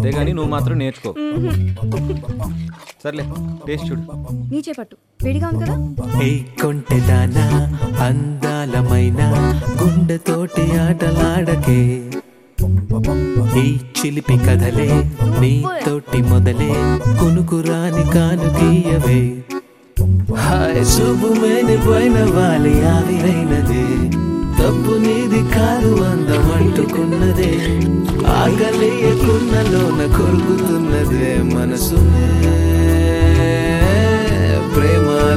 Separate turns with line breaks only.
అంతేగాని నువ్వు మాత్రం నేర్చుకో సర్లే టేస్ట్ చూడు
నీ చేపట్టు వేడిగా ఉంది కదా
ఏ కొంటెదానా అందాలమైన గుండెతోటి ఆటలాడకే ఈ చిలిపి కథలే నీతోటి మొదలే కునుకురాని కాను తీయవే హాయ్ శుభమేని పోయిన వాలి ఆవిరైనదే తప్పు నీది కాదు అందం అంటుకున్నదే ఆకలియకున్నలోన కొరుకుతున్నదే మనసునే ప్రేమ